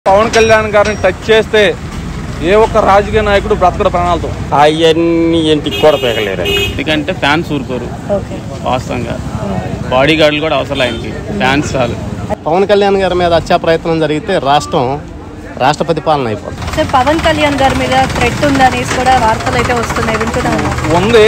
పవన్ కళ్యాణ్ గారిని టచ్ చేస్తే ఏ ఒక్క రాజకీయ నాయకుడు బ్రతకడ ప్రాణాలతో అవన్నీ ఇంటికి కూడా పీకలేరు ఎందుకంటే ఫ్యాన్స్ ఊరుకోరు ఓకే వాస్తవంగా బాడీ గార్డులు కూడా అవసరం ఆయనకి ఫ్యాన్స్ చాలు పవన్ కళ్యాణ్ గారి మీద హత్యా ప్రయత్నం జరిగితే రాష్ట్రం రాష్ట్రపతి పాలన అయిపోతుంది సార్ పవన్ కళ్యాణ్ గారి మీద థ్రెట్ ఉందనేసి కూడా వార్తలు అయితే వస్తున్నాయి వింటున్నాము ఉంది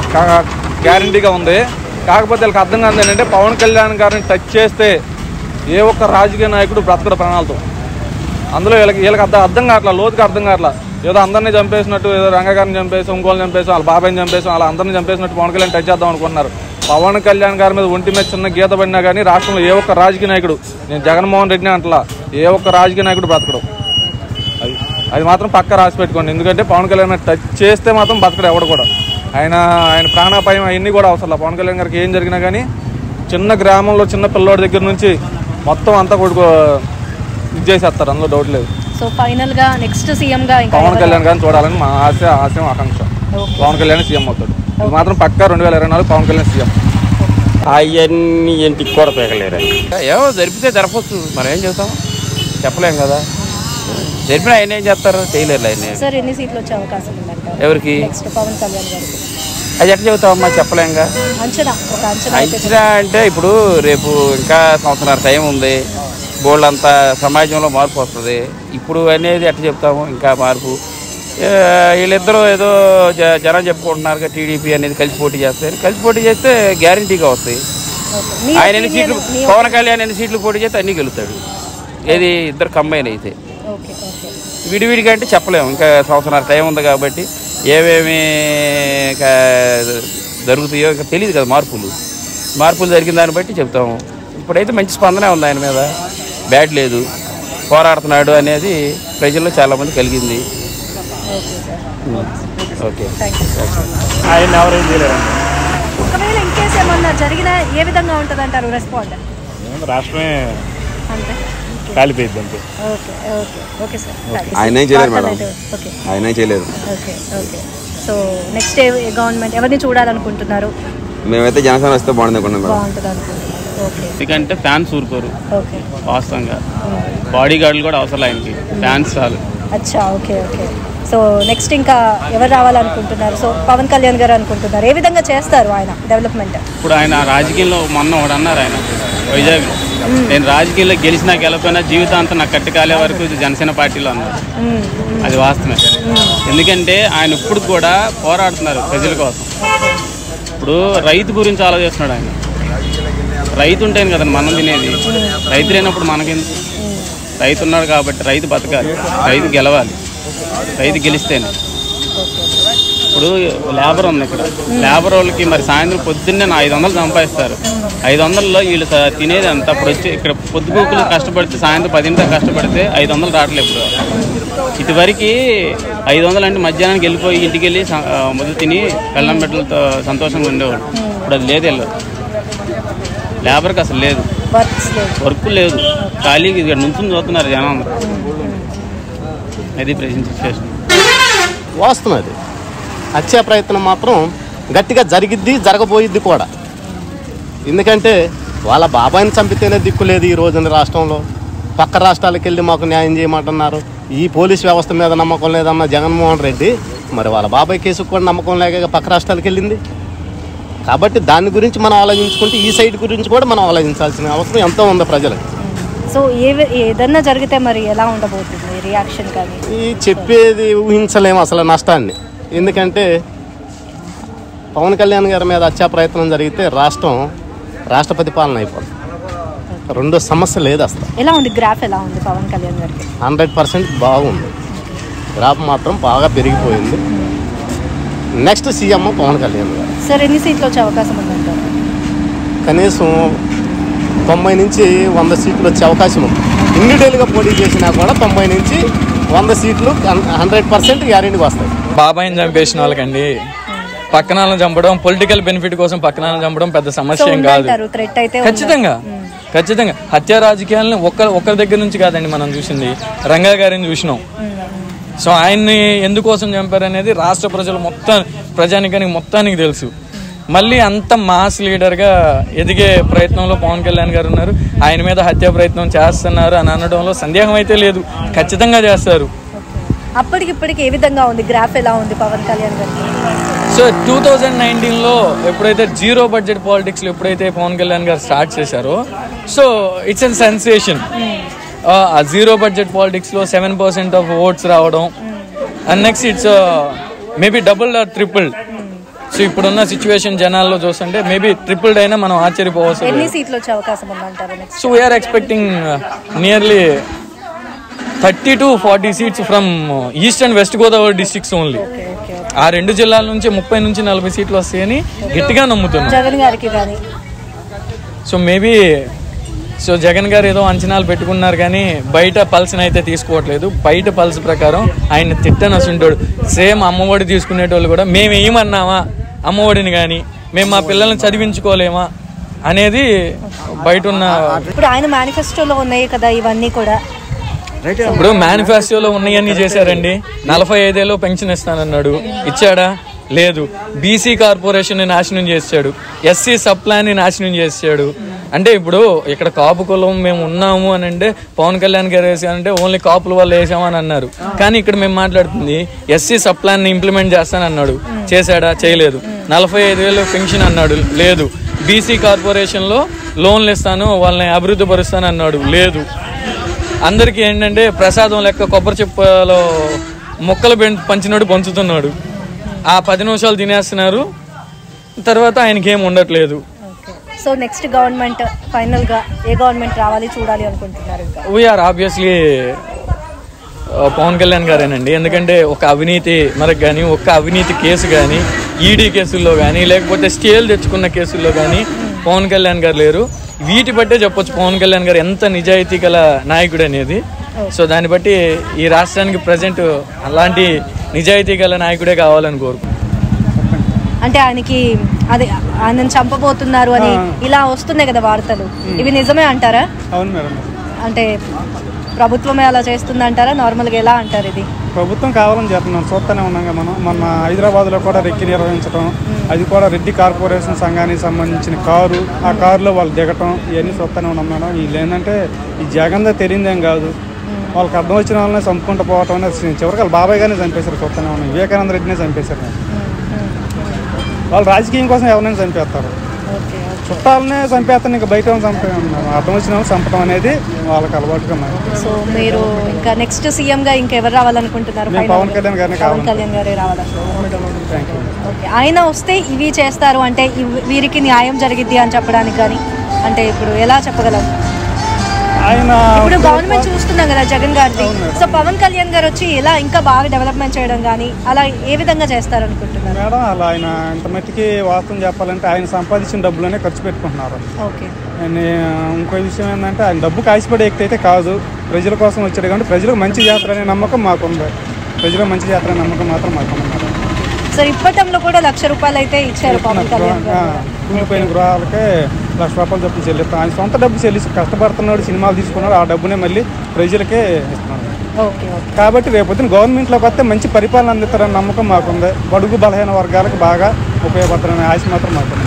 గ్యారంటీగా ఉంది కాకపోతే వీళ్ళకి అర్థం కాదు ఏంటంటే పవన్ కళ్యాణ్ గారిని టచ్ చేస్తే ఏ ఒక్క రాజకీయ నాయకుడు బ్రతకడ ప్రాణాలతో అందులో వీళ్ళకి వీళ్ళకి అర్థం అర్థం కావట్లా లోతుకి అర్థం కావట్లా ఏదో అందరినీ చంపేసినట్టు ఏదో రంగ గారిని చంపేసి ఇంకోళ్ళని చంపేసి వాళ్ళ బాబాయ్ని చంపేసి వాళ్ళ అందరిని చంపేసినట్టు పవన్ కళ్యాణ్ టచ్ చేద్దాం అనుకుంటున్నారు పవన్ కళ్యాణ్ గారి మీద ఒంటి మీద చిన్న గీత పడినా కానీ రాష్ట్రంలో ఏ ఒక్క రాజకీయ నాయకుడు నేను జగన్మోహన్ రెడ్డిని అంటలా ఏ ఒక్క రాజకీయ నాయకుడు బ్రతకడం అది అది మాత్రం పక్క రాసి పెట్టుకోండి ఎందుకంటే పవన్ కళ్యాణ్ గారిని టచ్ చేస్తే మాత్రం బతకడు ఎవడు కూడా ఆయన ఆయన ప్రాణాపాయం అవన్నీ కూడా అవసరం లేదు. పవన్ కళ్యాణ్ గారికి ఏం జరిగినా కానీ చిన్న గ్రామంలో చిన్న పిల్లోడి దగ్గర నుంచి మొత్తం అంతా కొడుకు ఇది చేసేస్తారు అందులో డౌట్ లేదు సో ఫైనల్ గా నెక్స్ట్ సీఎం గా ఇంకా పవన్ ఎవరు? కళ్యాణ్ గారిని చూడాలని మా ఆశ ఆశయం ఆకాంక్ష ఓకే. పవన్ కళ్యాణ్ సీఎం అవుతాడు ఇది మాత్రం పక్కా రెండు వేల ఇరవై నాలుగు పవన్ కళ్యాణ్ సీఎం అవన్నీ ఇంటికి కూడా పీకలేరు ఏమో జరిపితే జరపచ్చు మనం ఏం చేస్తాం చెప్పలేం కదా జరిపిన ఆయన ఏం చేస్తారు చేయలేరు ఆయన సార్ ఎన్ని సీట్లు వచ్చే అవకాశం ఉందంటారు ఎవరికి నెక్స్ట్ పవన్ కళ్యాణ్ గారికి అది ఎట్లా చెబుతామమ్మా చెప్పలేంగా అంచనా ఒక అంచనా అయితే అంచనా అంటే ఇప్పుడు రేపు ఇంకా సంవత్సరాల టైం ఉంది బోల్డ్ అంతా సమాజంలో మార్పు వస్తుంది ఇప్పుడు అనేది ఎట్లా చెప్తాము ఇంకా మార్పు ఏ, వీళ్ళిద్దరూ ఏదో జ- జనం చెప్పుకుంటున్నారు టీడీపీ అనేది కలిసి పోటీ చేస్తే కలిసి పోటీ చేస్తే గ్యారంటీగా వస్తాయి ఓకే. మీ ఆయన ఎన్ని opinion- సీట్లు మీ పవన్ కళ్యాణ్ ఎన్ని సీట్లు పోటీ చేస్తే అన్ని గెలుతాడు ఏది ఇద్దరు కంబైన్ అయితే ఓకే ఓకే విడివిడిగా అంటే చెప్పలేము ఇంకా సంవత్సరాల టైం ఉంది కాబట్టి ఏమేమి ఇంకా జరుగుతాయో ఇంకా తెలియదు కదా మార్పులు మార్పులు జరిగిన దాన్ని బట్టి చెప్తాము ఇప్పుడైతే మంచి స్పందనే ఉంది ఆయన మీద బ్యాడ్ లేదు పోరాడుతున్నాడు అనేది ప్రజల్లో చాలామంది కలిగింది okay sir okay thank you ఆయన ఎవరేం చేయలేరు ఒకవేళ ఇన్ కేసు ఏమన్నా జరిగినా ఏ విధంగా ఉంటుంది అంటారు రెస్పాండ్ రాష్ట్రమే అంతే కాలిపోయింది అంతే okay okay okay sir thanks. ఆయన ఏం చేయలేరు మేడం. వార్తలు అయితే- ఓకే ఆయన చేయలేదు okay okay so next government ఎవరిని చూడాలనుకుంటున్నారు మేమైతే జనసేన వస్తే బాగుంది అనుకున్నాం మేడం బాగుంటుంది అనుకుంటున్నారు ఓకే ఎందుకంటే ఫ్యాన్స్ ఊరుకోరు ఓకే వాస్తవంగా బాడీ గార్డులు కూడా అవసరం ఆయనకి ఫ్యాన్స్ చాలు అచ్చా ఓకే ఓకే సో నెక్స్ట్ ఇంకా ఎవరు రావాలనుకుంటున్నారు సో పవన్ కళ్యాణ్ గారు అనుకుంటున్నారు ఏ విధంగా చేస్తారు ఆయన డెవలప్మెంట్ ఇప్పుడు ఆయన రాజకీయంలో మొన్న ఒకడు అన్నారు ఆయన వైజాగ్ నేను రాజకీయంలో గెలిచినా గెలకపోయినా జీవితాంతం నాకు కట్టుకాలే వరకు ఇది జనసేన పార్టీలో అన్నారు అది వాస్తవమే ఎందుకంటే ఆయన ఇప్పుడు కూడా పోరాడుతున్నారు ప్రజల కోసం ఇప్పుడు రైతు గురించి ఆలోచిస్తున్నాడు ఆయన రైతు ఉంటేనే కదండి మనం తినేది రైతు లేనప్పుడు మనకెందుకు రైతు ఉన్నాడు కాబట్టి రైతు బతకాలి రైతు గెలవాలి రైతు గెలిస్తేనే ఇప్పుడు లేబర్ ఉంది ఇక్కడ లేబర్ వాళ్ళకి మరి సాయంత్రం పొద్దున్నే నా ఐదు వందలు సంపాదిస్తారు ఐదు వందల్లో వీళ్ళు స- తినేది అంత అప్పుడు వచ్చి ఇక్కడ పొద్దుగూకులు కష్టపడితే సాయంత్రం పదింటితో కష్టపడితే ఐదు వందలు రావట్లేదు ఇప్పుడు ఇటువరకు ఐదు వందలు అంటే మధ్యాహ్నానికి వెళ్ళిపోయి ఇంటికి వెళ్ళి స- ఆ, ముద్ద తిని కళ్ళం బిడ్డలతో సంతోషంగా ఉండేవాడు ఇప్పుడు అది లేదు వెళ్ళదు లేబర్కి అసలు లేదు వర్క్స్ లేదు వర్క్ లేదు ఖాళీగా ఇక్కడ నుంచి చూస్తున్నారు జనం అందరూ. అది ప్రెసెంట్ సిచ్యువేషన్ వాస్తవం అది హత్యా ప్రయత్నం మాత్రం గట్టిగా జరిగిద్ది జరగబోయిద్ది కూడా ఎందుకంటే వాళ్ళ బాబాయిని చంపితేనే దిక్కు లేదు ఈ రోజున రాష్ట్రంలో పక్క రాష్ట్రాలకు వెళ్ళి మాకు న్యాయం చేయమంటున్నారు ఈ పోలీస్ వ్యవస్థ మీద నమ్మకం లేదన్న జగన్మోహన్ రెడ్డి మరి వాళ్ళ బాబాయ్ కేసుకు కూడా నమ్మకం లేక పక్క రాష్ట్రాలకు వెళ్ళింది కాబట్టి దాని గురించి మనం ఆలోచించుకుంటే ఈ సైడ్ గురించి కూడా మనం ఆలోచించాల్సిన అవసరం ఎంతో ఉంది ప్రజలకు సో ఏ ఏదన్నా జరిగితే మరి ఎలా ఉండబోతుంది రియాక్షన్ కానీ ఈ చెప్పేది ఊహించలేము అసలు నష్టాన్ని ఎందుకంటే పవన్ కళ్యాణ్ గారి మీద హత్యా ప్రయత్నం జరిగితే రాష్ట్రం రాష్ట్రపతి పాలన అయిపోతుంది రెండో సమస్య లేదు అసలు ఎలా ఉంది గ్రాఫ్ ఎలా ఉంది పవన్ కళ్యాణ్ గారికి హండ్రెడ్ పర్సెంట్ బాగుంది గ్రాఫ్ మాత్రం బాగా పెరిగిపోయింది నెక్స్ట్ సీఎం పవన్ కళ్యాణ్ గారు సార్ ఎన్ని సీట్లు వచ్చే అవకాశం ఉందంటారు కనీసం తొంభై నుంచి వంద సీట్లు వచ్చే అవకాశం ఉంది ఇన్నిడేలుగా పోటీ చేసినా కూడా తొంభై నుంచి వంద సీట్లు హండ్రెడ్ పర్సెంట్ గ్యారెంటీకి వస్తాయి బాబాయిని చంపేసిన వాళ్ళకండి పక్కన వాళ్ళని చంపడం పొలిటికల్ బెనిఫిట్ కోసం పక్కన వాళ్ళని చంపడం పెద్ద సో సమస్య ఏం కాదు ఉందంటారు థ్రెట్ అయితే ఉంది. ఖచ్చితంగా ఖచ్చితంగా హత్య రాజకీయాలను ఒక్క ఒక్కరి దగ్గర నుంచి కాదండి మనం చూసింది రంగా గారిని చూసినాం సో ఆయన్ని ఎందుకోసం చంపారనేది రాష్ట్ర ప్రజలు మొత్తం ప్రజానికానికి మొత్తానికి తెలుసు మళ్ళీ అంత మాస్ లీడర్గా ఎదిగే ప్రయత్నంలో పవన్ కళ్యాణ్ గారు ఉన్నారు ఆయన మీద హత్య ప్రయత్నం చేస్తున్నారు అని అనడంలో సందేహం అయితే లేదు ఖచ్చితంగా చేస్తారు అప్పటికిప్పటికి ఏ విధంగా ఉంది గ్రాఫ్ ఎలా ఉంది పవన్ కళ్యాణ్ గారికి సో టూ థౌజండ్ నైన్టీన్లో ఎప్పుడైతే జీరో బడ్జెట్ పాలిటిక్స్లో ఎప్పుడైతే పవన్ కళ్యాణ్ గారు స్టార్ట్ చేశారో so it's an sensation uh zero budget పాలిటిక్స్లో సెవెన్ పర్సెంట్ ఆఫ్ ఓట్స్ రావడం and next it's maybe double or triple so ఇప్పుడున్న సిచ్యువేషన్ జనాల్లో చూస్తుంటే మేబీ ట్రిపుల్డ్ అయినా మనం ఆశ్చర్యపోవచ్చు ఎన్ని సీట్లు వచ్చే అవకాశం ఉందంటారు next so we're expecting nearly thirty to forty seats from East and West Godavari districts only ఆ రెండు జిల్లాల నుంచి ముప్పై నుంచి నలభై సీట్లు వస్తాయని గట్టిగా నమ్ముతున్నాం జగన్ గారికి కానీ సో మేబీ సో జగన్ గారు ఏదో అంచనాలు పెట్టుకున్నారు కానీ బయట పల్స్ని అయితే తీసుకోవట్లేదు బయట పల్స్ ప్రకారం ఆయన తిట్టని అసుంటాడు సేమ్ అమ్మఒడి తీసుకునేటోళ్ళు కూడా మేము ఏమన్నామా అమ్మఒడిని కానీ మేము మా పిల్లల్ని చదివించుకోలేమా అనేది బయట ఉన్న ఇప్పుడు ఆయన మేనిఫెస్టోలో ఉన్నాయి కదా ఇవన్నీ కూడా ఇప్పుడు మేనిఫెస్టోలో ఉన్నాయన్నీ చేశారండి నలభై ఐదేళ్ళు పెన్షన్ ఇస్తానన్నాడు ఇచ్చాడా లేదు బీసీ కార్పొరేషన్ నాశనం చేశాడు ఎస్సీ సబ్ ప్లాన్ నాశనం చేశాడు అంటే ఇప్పుడు ఇక్కడ కాపు కులం మేము ఉన్నాము అని అంటే పవన్ కళ్యాణ్ గారు వేసానంటే ఓన్లీ కాపుల వల్ల వేసామని అన్నారు కానీ ఇక్కడ మేము మాట్లాడుతుంది ఎస్సీ సబ్ ప్లాన్ ఇంప్లిమెంట్ చేస్తానన్నాడు చేశాడా చేయలేదు నలభై ఐదు వేలు పెన్షన్ అన్నాడు లేదు బీసీ కార్పొరేషన్లో లోన్లు ఇస్తాను వాళ్ళని అభివృద్ధి పరుస్తాను అన్నాడు లేదు అందరికీ ఏంటంటే ప్రసాదం లెక్క కొబ్బరి చెప్పలో మొక్కలు పెం- పంచినట్టు పంచుతున్నాడు ఆ పది నిమిషాలు తినేస్తున్నారు తర్వాత ఆయనకి ఏం ఉండట్లేదు సో నెక్స్ట్ గవర్నమెంట్ ఫైనల్ గా ఏ గవర్నమెంట్ రావాలి చూడాలి అనుకుంటున్నారు ఇంకా వీఆర్ ఆబ్వియస్లీ పవన్ కళ్యాణ్ గారేనండి ఎందుకంటే ఒక అవినీతి మనకు కానీ ఒక అవినీతి కేసు కానీ ఈడీ కేసుల్లో కానీ లేకపోతే స్టేల్ తెచ్చుకున్న కేసుల్లో కానీ పవన్ కళ్యాణ్ గారు లేరు వీటి బట్టే చెప్పొచ్చు పవన్ కళ్యాణ్ గారు ఎంత నిజాయితీ గల నాయకుడు అనేది సో దాన్ని బట్టి ఈ రాష్ట్రానికి ప్రజెంట్ అలాంటి నిజాయితీ గల నాయకుడే కావాలని కోరుకుంటున్నాను అంటే ఆయనకి అదే ఆయనను చంపబోతున్నారు అని ఇలా వస్తున్నాయి కదా వార్తలు ఇవి నిజమే అంటారా అవును మేడం అంటే ప్రభుత్వమే అలా చేస్తుంది అంటారా నార్మల్గా ఎలా అంటారు ఇది ప్రభుత్వం కావాలని చేస్తున్నాం చూస్తూనే ఉన్నాం కదా మనం మొన్న హైదరాబాద్లో కూడా రెక్కి నిర్వహించడం అది కూడా రెడ్డి కార్పొరేషన్ సంఘానికి సంబంధించిన కారు ఆ కారులో వాళ్ళు దిగటం ఇవన్నీ చూస్తూనే ఉన్నాం మేడం వీళ్ళు ఏంటంటే ఈ జగన్దా తెలియదేం కాదు వాళ్ళకి అర్థం వచ్చిన వాళ్ళని చంపుకుంటూ పోవటం అనేది చివరికి వాళ్ళ బాబాయ్ గారిని చంపేశారు చూస్తూనే ఉన్నాం వివేకానంద రెడ్డినే చంపేశారు మేడం. వాళ్ళు రాజకీయం కోసం ఎవరైనా చంపేస్తారు చుట్టాలనే చంపేస్తాను ఇంకా బయట వాళ్ళని చంపే అర్థం వచ్చిన వాళ్ళని చంపడం అనేది వాళ్ళకి అలవాటుగా మరి సో మీరు ఇంకా నెక్స్ట్ సీఎం గా ఇంకెవరు రావాలనుకుంటున్నారు నేను final పవన్ గా? కళ్యాణ్ గారిని పవన్ కావాలనుకుంటున్నాను. కళ్యాణ్ గారే రావాలనుకుంటున్నారు థ్యాంక్ యూ ఓకే ఆయన వస్తే ఇవి చేస్తారు అంటే ఇవ్- వీరికి న్యాయం జరిగిద్ది అని చెప్పడానికి కానీ అంటే ఇప్పుడు ఎలా చెప్పగలం ఆయన ఇప్పుడు గవర్నమెంట్ చూస్తున్నాం కదా జగన్ గారిది సో పవన్ కళ్యాణ్ గారు వచ్చి ఎలా ఇంకా బాగా డెవలప్మెంట్ చేయడం కానీ అలా ఏ విధంగా చేస్తారు అనుకుంటున్నారు మేడం అలా ఆయన ఇంత మట్టికి వాస్తవం చెప్పాలంటే ఆయన సంపాదించిన డబ్బులనే ఖర్చు పెట్టుకుంటున్నారు ఓకే ఆయన ఇంకో విషయం ఏంటంటే ఆయన డబ్బు కాసిపడే వ్యక్తి అయితే కాదు ప్రజల కోసం వచ్చాడు కాబట్టి ప్రజలకు మంచి చేస్తారనే నమ్మకం మాకుంది ప్రజలకు మంచి చేస్తారనే నమ్మకం మాత్రం మాకుంది మేడం సో ఇప్పటంలో కూడా లక్ష రూపాయలు అయితే ఇచ్చారు పవన్ కళ్యాణ్ ఆ, గారు కూలిపోయిన గృహాలకే లక్ష రూపాయలు చొప్పున చెల్లిస్తాం ఆయన సొంత డబ్బు చెల్లిసి కష్టపడుతున్నాడు సినిమాలు తీసుకున్నాడు ఆ డబ్బునే మళ్ళీ ప్రజలకే ఇస్తున్నాడు ఓకే ఓకే కాబట్టి రేపొద్దున గవర్నమెంట్లోకి వస్తే మంచి పరిపాలన అందిస్తారని నమ్మకం మాకుంది బడుగు బలహీన వర్గాలకు బాగా ఉపయోగపడతారనే ఆశ మాత్రం మాకుంది